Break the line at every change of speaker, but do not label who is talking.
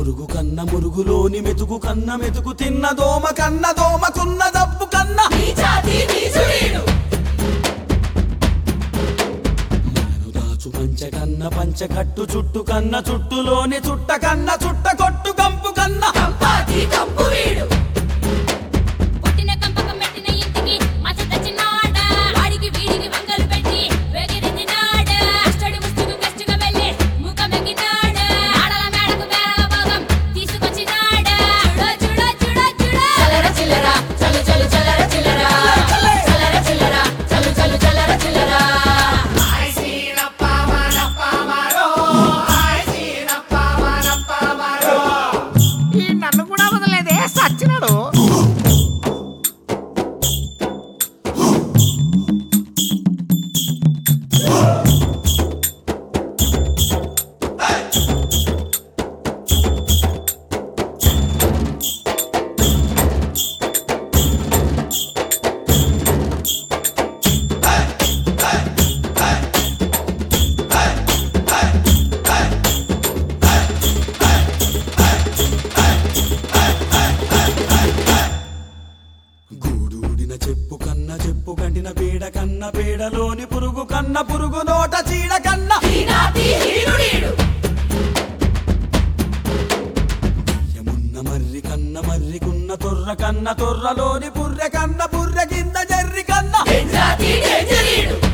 పురుగు కన్న మురుగులోని మెతుకు కన్న మెతుకు తిన్న దోమ కన్న దోమకున్న దప్పు కన్న
నీచాతి నీచుడీడు
మనను దాచు పంచ కన్న పంచ కట్టు చుట్టు కన్న చుట్టులోని చుట్ట కన్న చుట్ట కొట్టు కంపు కన్న
కంపాతి కంపు వీడు
పుట్టిన కంపకం పెట్టిన ఇంటికి మచ్చ తెచ్చినాడ వాడికి వీడికి వంగలు పెట్టి వెగిరించినాడ అష్టడి ముస్తుకు గెస్టుగా వెళ్ళి ముఖమెక్కినాడ ఆడల మేడకు బేరల భాగం తీసుకొచ్చినాడ చూడో చూడో చూడో చూడో
చల్లర చిల్లర చల్లు చల్లు చల్లర చిల్లర చల్లర చిల్లర చల్లు చల్లు చల్లర చిల్లర
ఈ నన్ను కూడా వదలలేదే సచ్చినాడు
గూడూడిన చెప్పు కన్న చెప్పు కంటిన పీడ కన్న పీడలోని పురుగు కన్న పురుగు నోట చీడ కన్న
హీనాతి హీనుడీడు
యమున్న మర్రి కన్న మర్రికున్న తొర్ర కన్న తొర్రలోని పుర్రె కన్న పుర్రె కింద జర్రి కన్న
డేంజరాతి డేంజరీడు